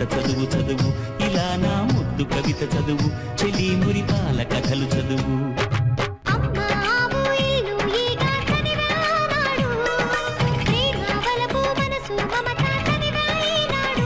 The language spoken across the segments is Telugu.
చదువు చదువు ఇలా నా ముద్దు కవిత చదువు చెలి మురిపాల కథలు చదువు అమ్మ ఆవు ఇల్లు ఈగ చదివానాడు ప్రేమ వలపు మనసు మమత చదివాయినాడు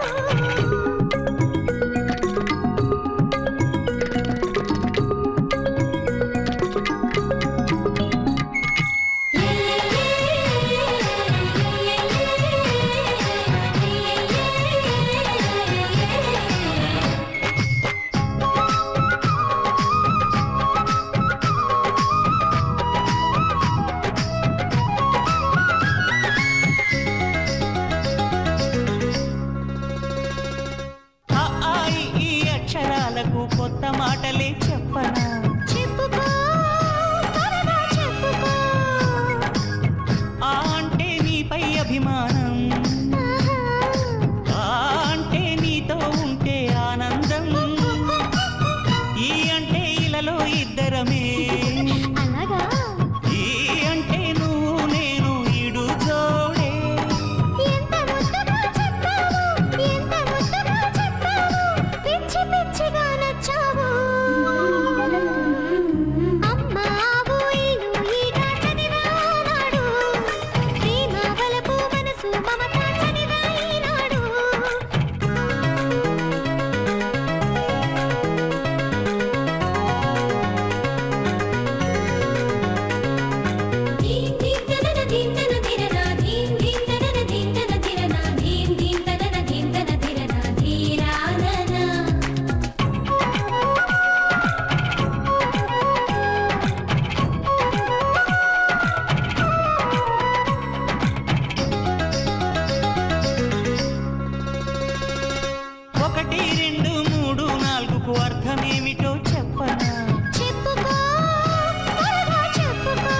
ఆ ఆ, ఈ, ఈ అక్షరాలకు కొత్త మాటలే చెప్పనా చెప్పుకో త్వరగా చెప్పుకో ఆ అంటే నీపై అభిమానం ఆ అంటే నీతో ఉంటే ఆనందం ఈ అంటే ఇలలో ఇద్దరమే అలాగా ఈ అంటే నువ్వు నేను ఇడు జోడే ఎంత ముద్దగా చెప్పావు ఎంత ముద్దగా చెప్పావు పిచ్చి పిచ్చిగా నచ్చావు అమ్మ ఆవు ఇల్లు ఈగ చదివానాడు ప్రేమ వలపు మనసు మమత చదివాయినాడు దీం దీం తనన దీం తన ధిరన దీం దీం తనన దీం తన ధిరన దీం దీం తనన దీం తన ధిరన ధీరానన ఒకటి రెండు మూడు నాలుగుకు అర్థమేమిటో చెప్పనా చెప్పుకో త్వరగా చెప్పుకో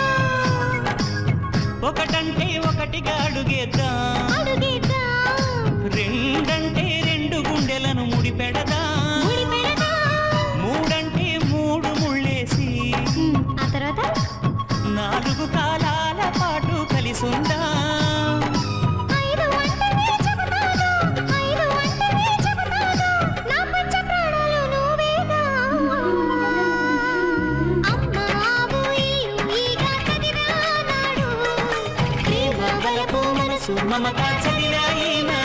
ఒకటంటే ఒకటిగా అడుగేద్దాం అడుగేద్దాం రెండంటే రెండు గుండెలను ముడిపెడదాం ముడిపెడదాం మూడంటే మూడు ముళ్ళేసి ఆ తర్వాత నాలుగు కాలాల పాటు కలిసుందాం ఐదు అంటేనే చెబుతాను ఐదు అంటేనే చెబుతాను నా పంచ ప్రాణాలు నువ్వేగా అమ్మ ఆవు ఇల్లు ఈగ చదివానాడు ప్రేమ వలపు మనసు మమత చదివాయినా